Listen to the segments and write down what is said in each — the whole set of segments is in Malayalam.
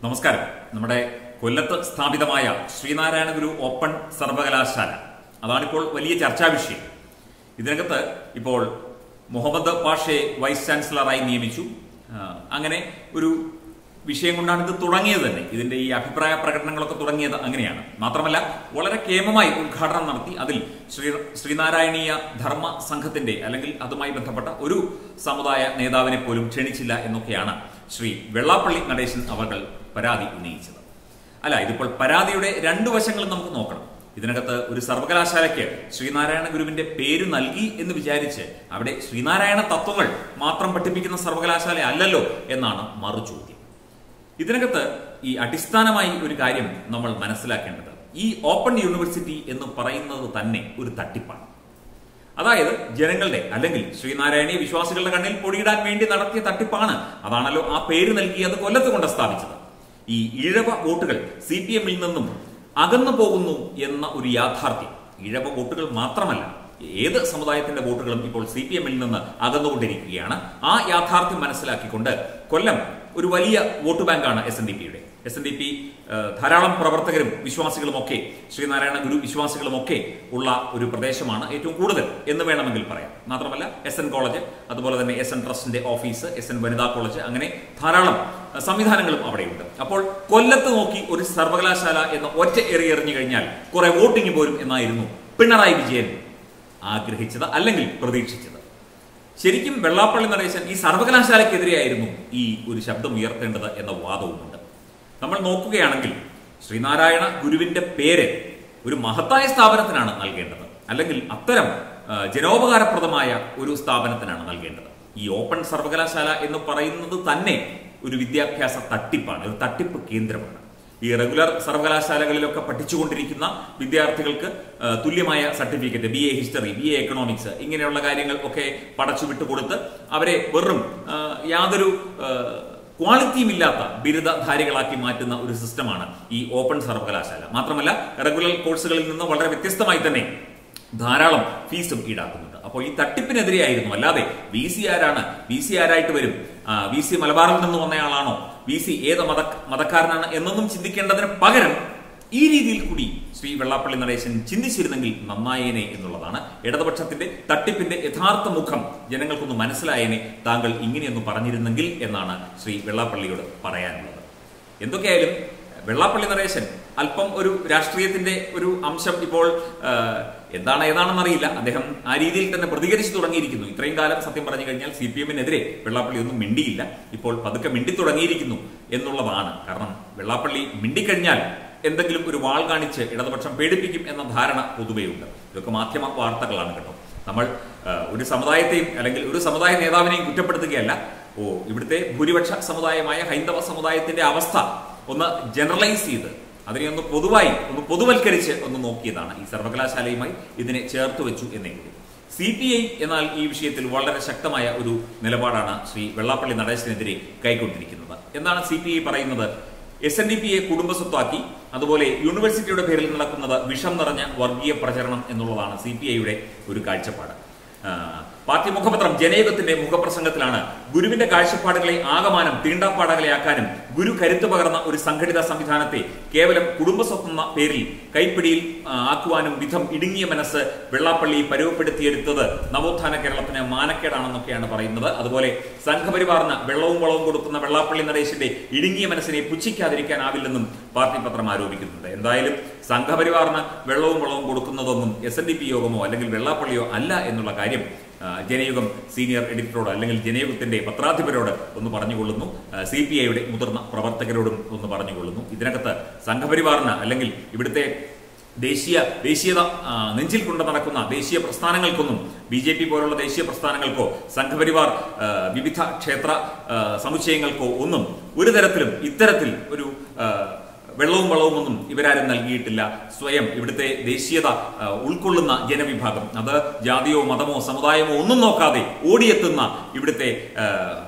നമസ്കാരം നമ്മുടെ കൊല്ലത്ത് സ്ഥാപിതമായ ശ്രീനാരായണ ഗുരു ഓപ്പൺ സർവകലാശാല അതാണിപ്പോൾ വലിയ ചർച്ചാ വിഷയം ഇതിനകത്ത് ഇപ്പോൾ മുഹമ്മദ് പാഷയെ വൈസ് ചാൻസലറായി നിയമിച്ചു ആ, അങ്ങനെ ഒരു വിഷയം കൊണ്ടാണ് ഇത് തുടങ്ങിയത് തന്നെ ഇതിന്റെ ഈ അഭിപ്രായ പ്രകടനങ്ങളൊക്കെ തുടങ്ങിയത് അങ്ങനെയാണ് മാത്രമല്ല വളരെ കേമമായി ഉദ്ഘാടനം നടത്തി അതിൽ ശ്രീ ശ്രീനാരായണീയ ധർമ്മ സംഘത്തിന്റെ അല്ലെങ്കിൽ അതുമായി ബന്ധപ്പെട്ട ഒരു സമുദായ നേതാവിനെ പോലും ക്ഷണിച്ചില്ല എന്നൊക്കെയാണ് ശ്രീ വെള്ളാപ്പള്ളി നടേശൻ അവർ പരാതി ഉന്നയിച്ചത് അല്ല ഇതിപ്പോൾ പരാതിയുടെ രണ്ടു വശങ്ങളും നമുക്ക് നോക്കണം ഇതിനകത്ത് ഒരു സർവകലാശാലയ്ക്ക് ശ്രീനാരായണ ഗുരുവിന്റെ പേര് നൽകി എന്ന് വിചാരിച്ച് അവിടെ ശ്രീനാരായണ തത്വങ്ങൾ മാത്രം പഠിപ്പിക്കുന്ന സർവകലാശാല അല്ലല്ലോ എന്നാണ് മറുചോദ്യം ഇതിനകത്ത് ഈ അടിസ്ഥാനമായി ഒരു കാര്യം നമ്മൾ മനസ്സിലാക്കേണ്ടത് ഈ ഓപ്പൺ യൂണിവേഴ്സിറ്റി എന്ന് പറയുന്നത് തന്നെ ഒരു തട്ടിപ്പാണ് അതായത് ജനങ്ങളുടെ അല്ലെങ്കിൽ ശ്രീനാരായണീയ വിശ്വാസികളുടെ കണ്ണിൽ പൊടിയിടാൻ വേണ്ടി നടത്തിയ തട്ടിപ്പാണ് അതാണല്ലോ ആ പേര് നൽകി അത് കൊല്ലത്ത് കൊണ്ട് സ്ഥാപിച്ചത് ഈ ഇഴവ വോട്ടുകൾ സി പി എമ്മിൽ നിന്നും അകന്നു പോകുന്നു എന്ന ഒരു യാഥാർത്ഥ്യം ഇഴവ വോട്ടുകൾ മാത്രമല്ല ഏത് സമുദായത്തിന്റെ വോട്ടുകളും ഇപ്പോൾ സി പി എമ്മിൽ നിന്ന് അകന്നുകൊണ്ടിരിക്കുകയാണ് ആ യാഥാർത്ഥ്യം മനസ്സിലാക്കിക്കൊണ്ട് കൊല്ലം ഒരു വലിയ വോട്ട് ബാങ്കാണ് എസ് എൻ ഡി പിയുടെ എസ് എൻ ഡി പി ധാരാളം പ്രവർത്തകരും വിശ്വാസികളും ഒക്കെ ശ്രീനാരായണ ഗുരു വിശ്വാസികളും ഒക്കെ ഉള്ള ഒരു പ്രദേശമാണ് ഏറ്റവും കൂടുതൽ എന്ന് വേണമെങ്കിൽ പറയാം മാത്രമല്ല എസ് എൻ കോളേജ് അതുപോലെ തന്നെ എസ് എൻ ട്രസ്റ്റിന്റെ ഓഫീസ് എസ് എൻ വനിതാ കോളേജ് അങ്ങനെ ധാരാളം അഹ്, സംവിധാനങ്ങളും അവിടെയുണ്ട് അപ്പോൾ കൊല്ലത്ത് നോക്കി ഒരു സർവകലാശാല എന്ന ഒറ്റ എറി എറിഞ്ഞു കഴിഞ്ഞാൽ കുറെ വോട്ടിംഗ് പോരും എന്നായിരുന്നു പിണറായി വിജയൻ ആഗ്രഹിച്ചത് അല്ലെങ്കിൽ പ്രതീക്ഷിച്ചത് ശരിക്കും വെള്ളാപ്പള്ളി നടേശൻ ഈ സർവകലാശാലയ്ക്കെതിരെയായിരുന്നു ഈ ഒരു ശബ്ദം ഉയർത്തേണ്ടത് എന്ന വാദവുമുണ്ട് നമ്മൾ നോക്കുകയാണെങ്കിൽ ശ്രീനാരായണ ഗുരുവിന്റെ പേര് ഒരു മഹത്തായ സ്ഥാപനത്തിനാണ് നൽകേണ്ടത് അല്ലെങ്കിൽ അത്തരം ആ, ജനോപകാരപ്രദമായ ഒരു സ്ഥാപനത്തിനാണ് നൽകേണ്ടത് ഈ ഓപ്പൺ സർവകലാശാല എന്ന് പറയുന്നത് തന്നെ ഒരു വിദ്യാഭ്യാസ തട്ടിപ്പാണ് ഒരു തട്ടിപ്പ് കേന്ദ്രമാണ് ഈ റെഗുലർ സർവകലാശാലകളിലൊക്കെ പഠിച്ചുകൊണ്ടിരിക്കുന്ന വിദ്യാർത്ഥികൾക്ക് ആ, തുല്യമായ certificate B A history B A economics ഇങ്ങനെയുള്ള കാര്യങ്ങൾ ഒക്കെ പടച്ചു വിട്ടുകൊടുത്ത് അവരെ വെറും ആ, യാതൊരു ആ, ക്വാളിറ്റിയും ഇല്ലാത്ത ബിരുദധാരികളാക്കി മാറ്റുന്ന ഒരു സിസ്റ്റമാണ് ഈ ഓപ്പൺ സർവകലാശാല മാത്രമല്ല റെഗുലർ കോഴ്സുകളിൽ നിന്ന് വളരെ വ്യത്യസ്തമായി തന്നെ ധാരാളം ഫീസും ഈടാക്കുന്നുണ്ട് അപ്പോൾ ഈ തട്ടിപ്പിനെതിരെയായിരുന്നു അല്ലാതെ വി സി ആരാണ് വി സി ആരായിട്ട് വരും വി സി മലബാറിൽ നിന്ന് വന്നയാളാണോ വി സി ഏത് മത മതക്കാരനാണ് എന്നൊന്നും ചിന്തിക്കേണ്ടതിന് പകരം ഈ രീതിയിൽ കൂടി ശ്രീ വെള്ളാപ്പള്ളി നടേശൻ ചിന്തിച്ചിരുന്നെങ്കിൽ നന്നായേനെ എന്നുള്ളതാണ് ഇടതുപക്ഷത്തിന്റെ തട്ടിപ്പിന്റെ യഥാർത്ഥ മുഖം ജനങ്ങൾക്കൊന്ന് മനസ്സിലായേനെ താങ്കൾ ഇങ്ങനെയൊന്ന് പറഞ്ഞിരുന്നെങ്കിൽ എന്നാണ് ശ്രീ വെള്ളാപ്പള്ളിയോട് പറയാനുള്ളത് എന്തൊക്കെയായാലും വെള്ളാപ്പള്ളി നടേശൻ അല്പം ഒരു രാഷ്ട്രീയത്തിന്റെ ഒരു അംശം ഇപ്പോൾ ആ, എന്താണ് ഏതാണെന്ന് അറിയില്ല അദ്ദേഹം ആ രീതിയിൽ തന്നെ പ്രതികരിച്ചു തുടങ്ങിയിരിക്കുന്നു ഇത്രയും കാലം സത്യം പറഞ്ഞു കഴിഞ്ഞാൽ സി പി എമ്മിനെതിരെ വെള്ളാപ്പള്ളി ഒന്നും മിണ്ടിയില്ല ഇപ്പോൾ പതുക്കെ മിണ്ടി തുടങ്ങിയിരിക്കുന്നു എന്നുള്ളതാണ് കാരണം വെള്ളാപ്പള്ളി മിണ്ടിക്കഴിഞ്ഞാൽ എന്തെങ്കിലും ഒരു വാൾ കാണിച്ച് ഇടതുപക്ഷം പേടിപ്പിക്കും എന്ന ധാരണ പൊതുവെയുണ്ട് ഇതൊക്കെ മാധ്യമ വാർത്തകളാണ് കേട്ടോ നമ്മൾ ആ, ഒരു സമുദായത്തെയും അല്ലെങ്കിൽ ഒരു സമുദായ നേതാവിനെയും കുറ്റപ്പെടുത്തുകയല്ല ഓ ഇവിടുത്തെ ഭൂരിപക്ഷ സമുദായമായ ഹൈന്ദവ സമുദായത്തിന്റെ അവസ്ഥ ഒന്ന് ജനറലൈസ് ചെയ്ത് അതിനെ ഒന്ന് പൊതുവായി ഒന്ന് പൊതുവൽക്കരിച്ച് ഒന്ന് നോക്കിയതാണ് ഈ സർവകലാശാലയുമായി ഇതിനെ ചേർത്ത് വെച്ചു എന്നേ ഉള്ളൂ സി പി ഐ എന്നാൽ ഈ വിഷയത്തിൽ വളരെ ശക്തമായ ഒരു നിലപാടാണ് ശ്രീ വെള്ളാപ്പള്ളി നടേശനെതിരെ കൈക്കൊണ്ടിരിക്കുന്നത് എന്താണ് സി പി ഐ പറയുന്നത് എസ് എൻ ഡി പിയെ കുടുംബസ്വത്താക്കി അതുപോലെ യൂണിവേഴ്സിറ്റിയുടെ പേരിൽ നടക്കുന്നത് വിഷം നിറഞ്ഞ വർഗീയ പ്രചരണം എന്നുള്ളതാണ് സി പി ഐയുടെ ഒരു കാഴ്ചപ്പാട് ആ, പാർട്ടി മുഖപത്രം ജനയുഗത്തിന്റെ മുഖപ്രസംഗത്തിലാണ് ഗുരുവിന്റെ കാഴ്ചപ്പാടുകളെ ആകമാനം തീണ്ടാപ്പാടകളെയാക്കാനും ഗുരു കരുത്തു പകർന്ന ഒരു സംഘടിത സംവിധാനത്തെ കേവലം കുടുംബസ്വത്തെന്ന പേരിൽ കൈപ്പിടിയിൽ ആ, ആക്കുവാനും വിധം ഇടുങ്ങിയ മനസ്സ് വെള്ളാപ്പള്ളി പരുവപ്പെടുത്തിയെടുത്തത് നവോത്ഥാന കേരളത്തിന് മാനക്കേടാണെന്നൊക്കെയാണ് പറയുന്നത് അതുപോലെ സംഘപരിവാറിന് വെള്ളവും വളവും കൊടുക്കുന്ന വെള്ളാപ്പള്ളി നടേശന്റെ ഇടുങ്ങിയ മനസ്സിനെ പുച്ഛിക്കാതിരിക്കാനാവില്ലെന്നും പാർട്ടി പത്രം ആരോപിക്കുന്നുണ്ട് എന്തായാലും സംഘപരിവാറിന് വെള്ളവും വളവും കൊടുക്കുന്നതൊന്നും എസ് എൻ ഡി പി യോഗമോ അല്ലെങ്കിൽ വെള്ളാപ്പള്ളിയോ അല്ല എന്നുള്ള കാര്യം ആ, ജനയുഗം സീനിയർ എഡിറ്ററോട് അല്ലെങ്കിൽ ജനയുഗത്തിന്റെ പത്രാധിപരോട് ഒന്ന് പറഞ്ഞുകൊള്ളുന്നു സി പി ഐയുടെ മുതിർന്ന പ്രവർത്തകരോടും ഒന്ന് പറഞ്ഞുകൊള്ളുന്നു ഇതിനകത്ത് സംഘപരിവാറിന് അല്ലെങ്കിൽ ഇവിടുത്തെ ദേശീയ ദേശീയത ആ, നെഞ്ചിൽ കൊണ്ട് നടക്കുന്ന ദേശീയ പ്രസ്ഥാനങ്ങൾക്കൊന്നും ബി ജെ പി പോലുള്ള ദേശീയ പ്രസ്ഥാനങ്ങൾക്കോ സംഘപരിവാർ ആ, വിവിധ ക്ഷേത്ര ആ, സമുച്ചയങ്ങൾക്കോ ഒന്നും ഒരു തരത്തിലും ഇത്തരത്തിൽ ഒരു ആ, വെള്ളവും വളവും ഒന്നും ഇവരാരും നൽകിയിട്ടില്ല സ്വയം ഇവിടുത്തെ ദേശീയത ആ, ഉൾക്കൊള്ളുന്ന ജനവിഭാഗം അത് ജാതിയോ മതമോ സമുദായമോ ഒന്നും നോക്കാതെ ഓടിയെത്തുന്ന ഇവിടുത്തെ ആ,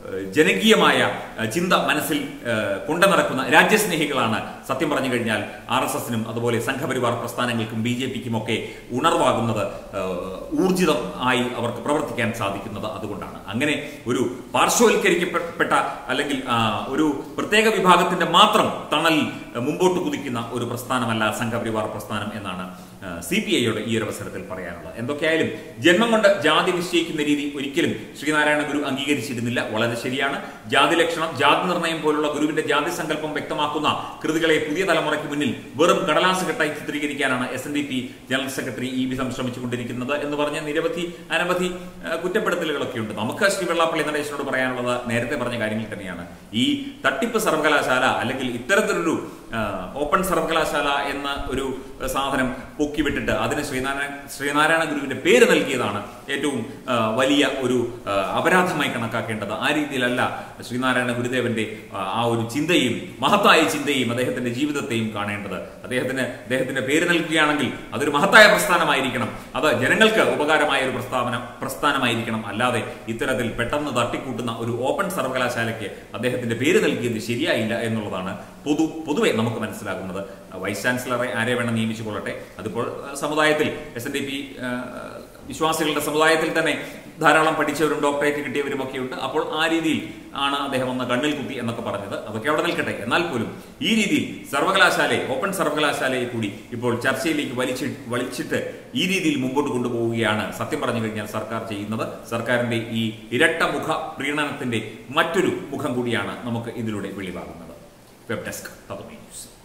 ഏഹ്, ജനകീയമായ ഏഹ്, ചിന്ത മനസ്സിൽ ഏഹ്, കൊണ്ടു നടക്കുന്ന രാജ്യസ്നേഹികളാണ് സത്യം പറഞ്ഞു കഴിഞ്ഞാൽ ആർ എസ് എസിനും അതുപോലെ സംഘപരിവാർ പ്രസ്ഥാനങ്ങൾക്കും ബി ജെ പിക്കും ഒക്കെ ഉണർവാകുന്നത് ഏഹ്, ഊർജിതം ആയി അവർക്ക് പ്രവർത്തിക്കാൻ സാധിക്കുന്നത് അതുകൊണ്ടാണ് അങ്ങനെ ഒരു പാർശ്വവൽക്കരിക്കപ്പെട്ട അല്ലെങ്കിൽ ആ, ഒരു പ്രത്യേക വിഭാഗത്തിന്റെ മാത്രം തണൽ ഏഹ്, മുമ്പോട്ട് കുതിക്കുന്ന ഒരു പ്രസ്ഥാനമല്ല സംഘപരിവാർ പ്രസ്ഥാനം എന്നാണ് സി പി ഐയോട് ഈ ഒരു അവസരത്തിൽ പറയാനുള്ളത് എന്തൊക്കെയായാലും ജന്മം കൊണ്ട് ജാതി നിശ്ചയിക്കുന്ന രീതി ഒരിക്കലും ശ്രീനാരായണ ഗുരു അംഗീകരിച്ചിരുന്നില്ല വളരെ ശരിയാണ് ജാതി ലക്ഷണം ജാതി നിർണയം പോലുള്ള ഗുരുവിന്റെ ജാതി സങ്കല്പം വ്യക്തമാക്കുന്ന കൃതികളെ പുതിയ തലമുറയ്ക്ക് മുന്നിൽ വെറും കടലാസ് കെട്ടായി ചിത്രീകരിക്കാനാണ് S N D P general secretary ഇ വിധം ശ്രമിച്ചുകൊണ്ടിരിക്കുന്നത് എന്ന് പറഞ്ഞ നിരവധി അനവധി ആ, കുറ്റപ്പെടുത്തലുകളൊക്കെ ഉണ്ട് നമുക്ക് ശ്രീ വെള്ളാപ്പള്ളി നടേശനോട് പറയാനുള്ളത് നേരത്തെ പറഞ്ഞ കാര്യങ്ങൾ തന്നെയാണ് ഈ തട്ടിപ്പ് സർവകലാശാല അല്ലെങ്കിൽ ഇത്തരത്തിലൊരു ആ, ഓപ്പൺ സർവകലാശാല എന്ന ഒരു സാധനം പൊക്കിവിട്ടിട്ട് അതിന് ശ്രീനാരായണ ശ്രീനാരായണ ഗുരുവിന്റെ പേര് നൽകിയതാണ് ഏറ്റവും ആ, വലിയ ഒരു ആ, അപരാധമായി കണക്കാക്കേണ്ടത് ആ രീതിയിലല്ല ശ്രീനാരായണ ഗുരുദേവന്റെ ആ, ആ ഒരു ചിന്തയും മഹത്തായ ചിന്തയും അദ്ദേഹത്തിന്റെ ജീവിതത്തെയും കാണേണ്ടത് അദ്ദേഹത്തിന് അദ്ദേഹത്തിന്റെ പേര് നൽകുകയാണെങ്കിൽ അതൊരു മഹത്തായ പ്രസ്ഥാനമായിരിക്കണം അത് ജനങ്ങൾക്ക് ഉപകാരമായ ഒരു പ്രസ്താവന പ്രസ്ഥാനമായിരിക്കണം അല്ലാതെ ഇത്തരത്തിൽ പെട്ടെന്ന് തട്ടിക്കൂട്ടുന്ന ഒരു ഓപ്പൺ സർവകലാശാലയ്ക്ക് അദ്ദേഹത്തിന്റെ പേര് നൽകിയത് ശരിയായില്ല എന്നുള്ളതാണ് പൊതു പൊതുവെ നമുക്ക് മനസ്സിലാകുന്നത് വൈസ് ചാൻസലറെ ആരെ വേണം നിയമിച്ചു കൊള്ളട്ടെ അതിപ്പോൾ ആ, സമുദായത്തിൽ എസ് എൻ ഡി പി വിശ്വാസികളുടെ സമുദായത്തിൽ തന്നെ ധാരാളം പഠിച്ചവരും ഡോക്ടറേറ്റ് കിട്ടിയവരും ഒക്കെ ഉണ്ട് അപ്പോൾ ആ രീതിയിൽ ആണ് അദ്ദേഹം ഒന്ന് കണ്ണിൽ കുത്തി എന്നൊക്കെ പറഞ്ഞത് അതൊക്കെ അവിടെ നിൽക്കട്ടെ എന്നാൽ പോലും ഈ രീതിയിൽ സർവകലാശാലയെ ഓപ്പൺ സർവകലാശാലയെ കൂടി ഇപ്പോൾ ചർച്ചയിലേക്ക് വലിച്ചി വലിച്ചിട്ട് ഈ രീതിയിൽ മുമ്പോട്ട് കൊണ്ടുപോവുകയാണ് സത്യം പറഞ്ഞു കഴിഞ്ഞാൽ സർക്കാർ ചെയ്യുന്നത് സർക്കാരിന്റെ ഈ ഇരട്ട മുഖ പ്രീണനത്തിന്റെ മറ്റൊരു മുഖം കൂടിയാണ് നമുക്ക് ഇതിലൂടെ വെളിവാകുന്നത് വെബ് ഡെസ്ക് തത്വമേ ന്യൂസ്